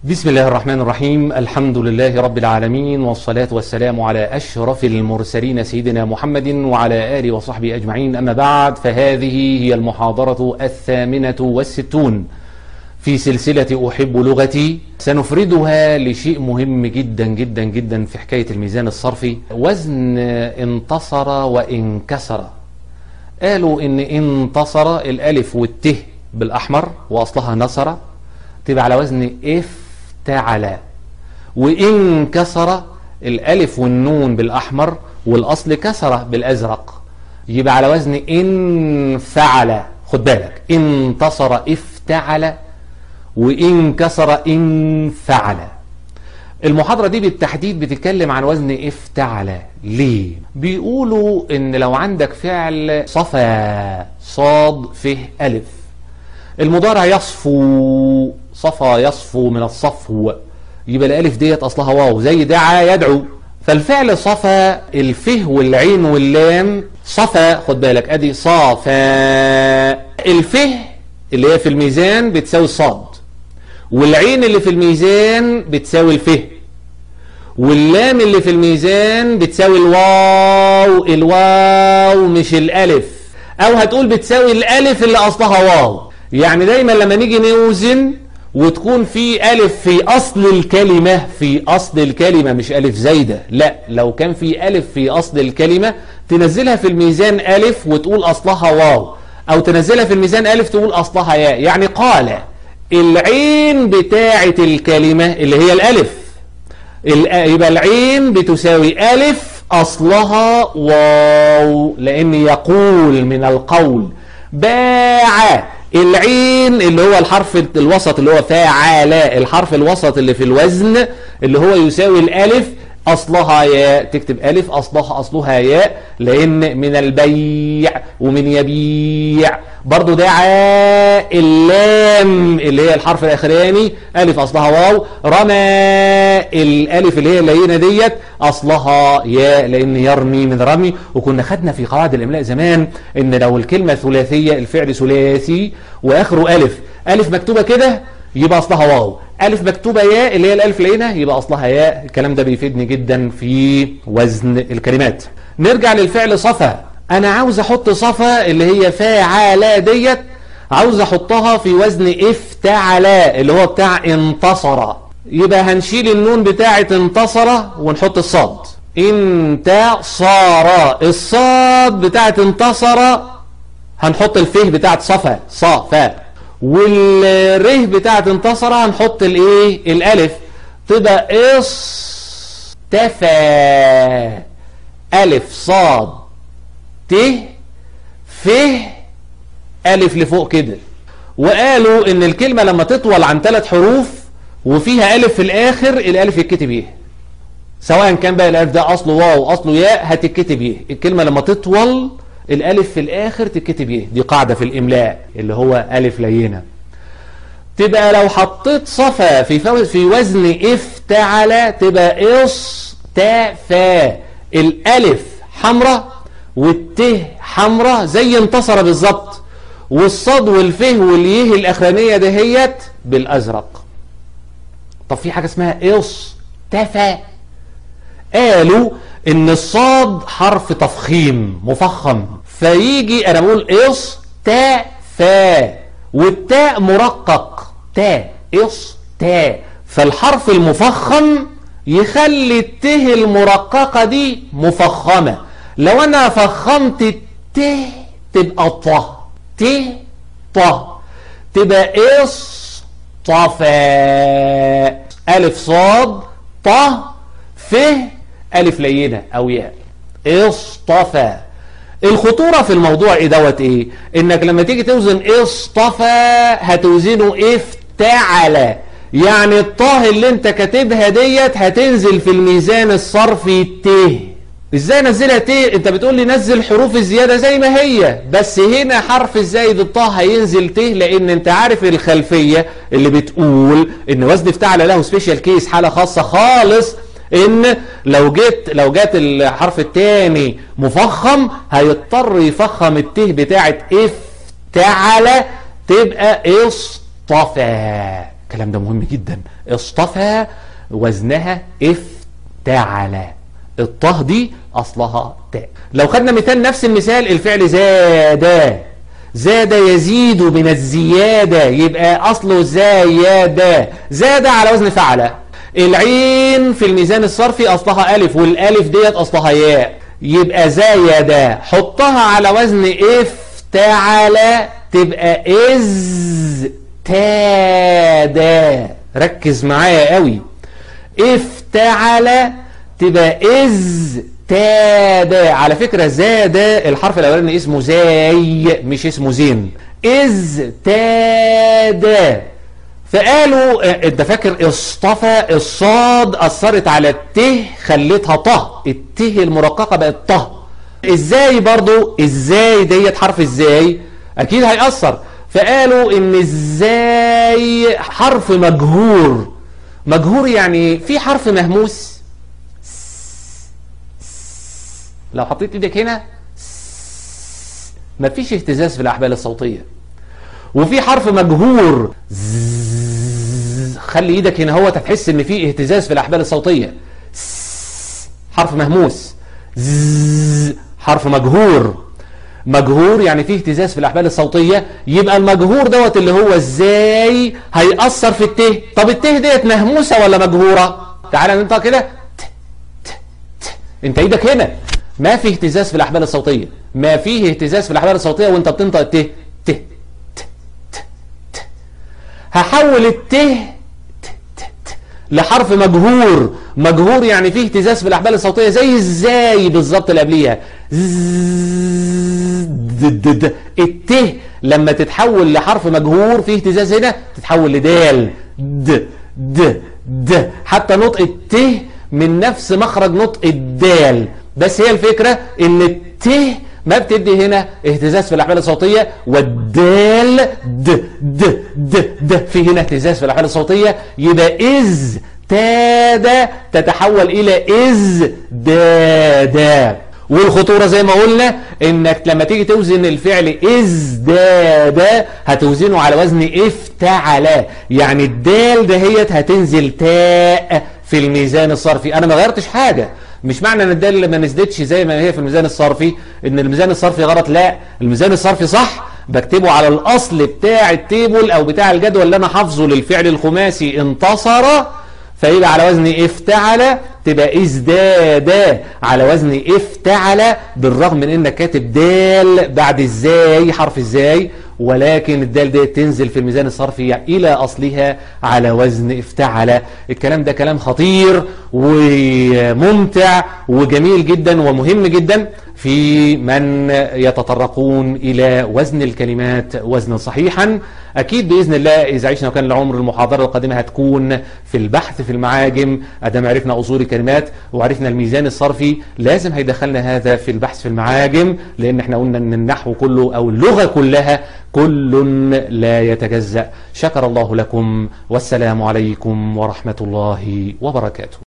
بسم الله الرحمن الرحيم الحمد لله رب العالمين والصلاة والسلام على أشرف المرسلين سيدنا محمد وعلى آله وصحبه أجمعين أما بعد فهذه هي المحاضرة الثامنة والستون في سلسلة أحب لغتي سنفردها لشيء مهم جدا جدا جدا في حكاية الميزان الصرفي وزن انتصر وانكسر قالوا إن انتصر الألف والته بالأحمر وأصلها نصر تبقى على وزن افتعل وإن كسر الألف والنون بالأحمر والأصل كسر بالأزرق يبقى على وزن انفعل خد بالك انتصر افتعل وإن كسر انفعل المحاضرة دي بالتحديد بتتكلم عن وزن افتعل ليه بيقولوا ان لو عندك فعل صفا صاد فه ألف المضارع يصفو صفا يصفو من الصفو يبقى الالف ديت اصلها واو زي دعا يدعو فالفعل صفا الفه والعين واللام صفا خد بالك ادي صافا الفه اللي هي في الميزان بتساوي الصاد والعين اللي في الميزان بتساوي الفه واللام اللي في الميزان بتساوي الواو الواو مش الالف او هتقول بتساوي الالف اللي اصلها واو يعني دايما لما نيجي نوزن وتكون في ألف في أصل الكلمة في أصل الكلمة مش ألف زايدة لا لو كان في ألف في أصل الكلمة تنزلها في الميزان ألف وتقول أصلها واو أو تنزلها في الميزان ألف تقول أصلها ياء يعني قال العين بتاعة الكلمة اللي هي الألف يبقى العين بتساوي ألف أصلها واو لأن يقول من القول باع العين اللي هو الحرف الوسط اللي هو فاعل الحرف الوسط اللي في الوزن اللي هو يساوي الالف اصلها ياء تكتب الف اصلها اصلها ياء لان من البيع ومن يبيع برضو دعا اللام اللي هي الحرف الاخراني الف اصلها واو رمى الالف اللي هي اللينه ديت اصلها ياء لان يرمي من رمي وكنا خدنا في قواعد الاملاء زمان ان لو الكلمه ثلاثيه الفعل ثلاثي واخره الف الف مكتوبه كده يبقى اصلها واو الف مكتوبه ياء اللي هي الالف لقينا يبقى اصلها ياء الكلام ده بيفيدني جدا في وزن الكلمات نرجع للفعل صفا انا عاوز احط صفا اللي هي فاعل ديت عاوز احطها في وزن افتعل اللي هو بتاع انتصر يبقى هنشيل النون بتاعه انتصر ونحط الصاد انتصار الصاد بتاعه انتصر هنحط الفه بتاعه صفا صفا والره بتاعت انتصر هنحط الايه الالف تبقى اصطفى الف صاد ت ف الف لفوق كده وقالوا ان الكلمة لما تطول عن ثلاث حروف وفيها الف في الاخر الالف يتكتب ايه سواء كان بقى الالف ده اصله واو اصله ياء هتتكتب ايه الكلمة لما تطول الالف في الاخر تتكتب ايه دي قاعدة في الاملاء اللي هو الف لينة تبقى لو حطيت صفا في في وزن افتعل تبقى اصطفى الالف حمراء والته حمراء زي انتصر بالظبط والصاد والفه واليه الاخرانيه دهيت بالازرق طب في حاجه اسمها اصطفى قالوا ان الصاد حرف تفخيم مفخم فيجي انا بقول اصطفى والتاء مرقق تاء اص تاء فالحرف المفخم يخلي الته المرققة دي مفخمة لو انا فخمت الت تبقى ط ت ط تبقى اص طفا الف صاد ط ف الف لينة او ياء اصطفى الخطورة في الموضوع ايه دوت ايه انك لما تيجي توزن اصطفى هتوزنه افتعل يعني الطاه اللي انت كاتبها ديت هتنزل في الميزان الصرفي ت ازاي نزلها ت انت بتقول لي نزل حروف الزيادة زي ما هي بس هنا حرف الزايد الطاه هينزل ت لان انت عارف الخلفية اللي بتقول ان وزن افتعل له سبيشال كيس حالة خاصة خالص ان لو جيت لو جات الحرف الثاني مفخم هيضطر يفخم الته بتاعت افتعل تبقى اصطفى الكلام ده مهم جدا اصطفى وزنها افتعل الطه دي اصلها تاء لو خدنا مثال نفس المثال الفعل زاد زاد يزيد من الزيادة يبقى أصله زايدة زاد على وزن فعل العين في الميزان الصرفي أصلها ألف والألف ديت أصلها ياء يبقى زايد حطها على وزن افتعل تبقى إز تادا ركز معايا قوي افتعل تبقى إز تادا على فكرة زاد الحرف الأولاني اسمه زاي مش اسمه زين إز تادا فقالوا انت فاكر اصطفى الصاد اثرت على الته خليتها طه الته المرققه بقت طه ازاي برضو ازاي ديت حرف ازاي اكيد هيأثر فقالوا ان ازاي حرف مجهور مجهور يعني في حرف مهموس لو حطيت ايدك هنا مفيش اهتزاز في الاحبال الصوتيه وفي حرف مجهور خلي ايدك هنا هو تحس ان في اهتزاز في الاحبال الصوتيه حرف مهموس حرف مجهور مجهور يعني فيه اهتزاز في الاحبال الصوتيه يبقى المجهور دوت اللي هو ازاي هيأثر في الته طب الته ديت مهموسه ولا مجهوره تعالى ننطق كده انت ايدك هنا ما في اهتزاز في الاحبال الصوتيه ما فيه اهتزاز في الاحبال الصوتيه وانت بتنطق الته ته هحول الته لحرف مجهور مجهور يعني فيه اهتزاز في الاحبال الصوتيه زي ازاي بالظبط اللي قبليها الته لما تتحول لحرف مجهور فيه اهتزاز هنا تتحول لدال د د د حتى نطق الته من نفس مخرج نطق الدال بس هي الفكره ان الته ما بتدي هنا اهتزاز في الاحبال الصوتيه والدال د د د د في هنا اهتزاز في الاحبال الصوتيه يبقى از تادا تتحول الى از دادا والخطورة زي ما قلنا انك لما تيجي توزن الفعل ازداد هتوزنه على وزن افتعل يعني الدال دهيت هتنزل تاء في الميزان الصرفي انا ما غيرتش حاجة مش معنى ان الدال لما نزلتش زي ما هي في الميزان الصرفي ان الميزان الصرفي غلط لا الميزان الصرفي صح بكتبه على الاصل بتاع التيبل او بتاع الجدول اللي انا حافظه للفعل الخماسي انتصر فيبقى على وزن افتعل تبقى ازداد على وزن افتعل بالرغم من انك كاتب دال بعد ازاي حرف ازاي ولكن الدال دي تنزل في الميزان الصرفي الى اصلها على وزن افتعل الكلام ده كلام خطير وممتع وجميل جدا ومهم جدا في من يتطرقون إلى وزن الكلمات وزنا صحيحا أكيد بإذن الله إذا عشنا وكان العمر المحاضرة القادمة هتكون في البحث في المعاجم أدام عرفنا أصول الكلمات وعرفنا الميزان الصرفي لازم هيدخلنا هذا في البحث في المعاجم لأن احنا قلنا أن النحو كله أو اللغة كلها كل لا يتجزأ شكر الله لكم والسلام عليكم ورحمة الله وبركاته